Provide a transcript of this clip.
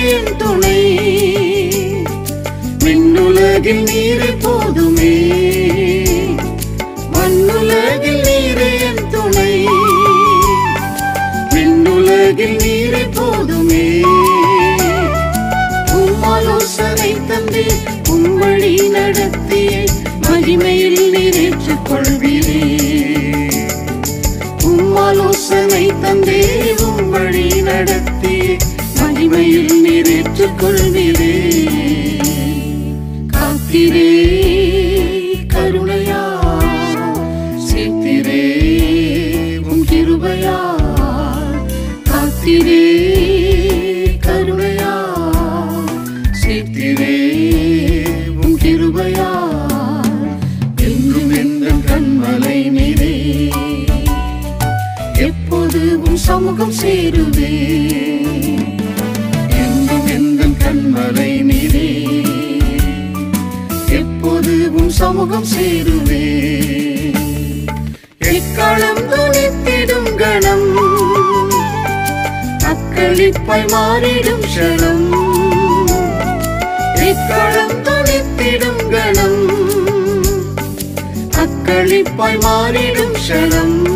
என் துணை விண்ணுலகில் நீரே போதுமே மண்ணுலகில் நீரே என் துணை விண்ணுலகில் நீரே போதுமே உம்மாலோசனை தந்தே உம்மழி நடத்தியே மகிமையில் நீரேற்றுக் கொள்வீரே உம்மாலோசனை தந்தே உம்மழி நடத்தியே மகிமையில் நீரேற்றுக் கொள்வீரே காத்திரே கருணையா சேர்த்திரே உம் கிருபையா காத்திரே கருணையா சேர்த்திரே உம் கிருபையா என்றும் எந்த கண்மலை நீரே எப்போது உம் சமூகம் சேருவே என்றும் எந்த கண்மலை நீரே எப்போது உம் சமூகம் சேருவே எக்காலம் துணித்திடும் கணம் அக்களிப்பாய் மாறிடும் க்ஷணம் எக்காலம் துணித்திடும் கணம் அக்களிப்பாய் மாறிடும் க்ஷணம்